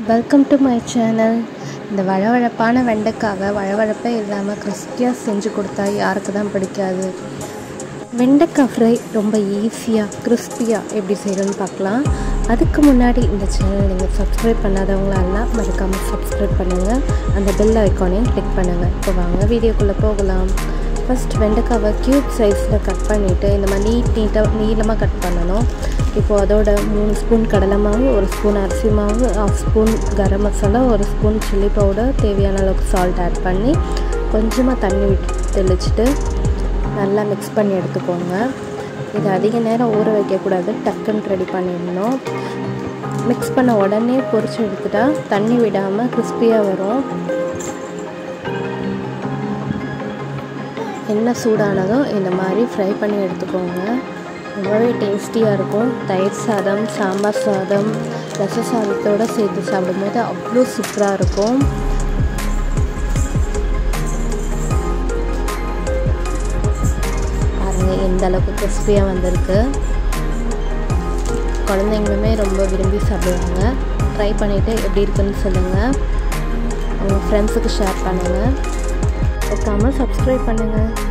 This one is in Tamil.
வெல்கம் டு மை சேனல் இந்த வழவழப்பான வெண்டைக்காவை வழவழப்பே இல்லாமல் கிறிஸ்பியாக செஞ்சு கொடுத்தா யாருக்கு தான் பிடிக்காது வெண்டைக்காய் ஃப்ரை ரொம்ப ஈஸியாக கிறிஸ்பியாக எப்படி செய்கிறோன்னு பார்க்கலாம் அதுக்கு முன்னாடி இந்த சேனல் நீங்கள் சப்ஸ்கிரைப் பண்ணாதவங்களெல்லாம் மறக்காமல் சப்ஸ்கிரைப் பண்ணுங்கள் அந்த பெல் ஐக்கானையும் கிளிக் பண்ணுங்கள் இப்போ வாங்க வீடியோக்குள்ளே போகலாம் ஃபஸ்ட் வெண்டைக்காவை க்யூப் சைஸில் கட் பண்ணிவிட்டு இந்த மாதிரி நீட் நீட்டாக நீளமாக கட் பண்ணணும் இப்போது அதோட மூணு ஸ்பூன் கடலை மாவு ஒரு ஸ்பூன் அரிசி மாவு ஆஃப் ஸ்பூன் கரம் மசாலா ஒரு ஸ்பூன் சில்லி பவுடர் தேவையான அளவுக்கு சால்ட் ஆட் பண்ணி கொஞ்சமாக தண்ணி விட்டு தெளிச்சுட்டு நல்லா மிக்ஸ் பண்ணி எடுத்துக்கோங்க இது அதிக நேரம் ஊற வைக்கக்கூடாது டக்குன்னு ரெடி பண்ணிடணும் மிக்ஸ் பண்ண உடனே பொரிச்சு எடுத்துட்டா தண்ணி விடாமல் கிறிஸ்பியாக வரும் எண்ணெய் சூடானதும் இந்த மாதிரி ஃப்ரை பண்ணி எடுத்துக்கோங்க ரொம்பவே டேஸ்டியாக இருக்கும் தயிர் சாதம் சாம்பார் சாதம் ரச சாதத்தோடு சேர்த்து சாப்பிடும்போது அவ்வளோ சூப்பராக இருக்கும் பாருங்கள் எந்த அளவுக்கு கிறிஸ்பியாக வந்திருக்கு குழந்தைங்களுமே ரொம்ப விரும்பி சாப்பிடுவாங்க ட்ரை பண்ணிவிட்டு எப்படி இருக்குன்னு சொல்லுங்கள் உங்கள் ஃப்ரெண்ட்ஸுக்கு ஷேர் பண்ணுங்கள் மறக்காமல் சப்ஸ்கிரைப் பண்ணுங்கள்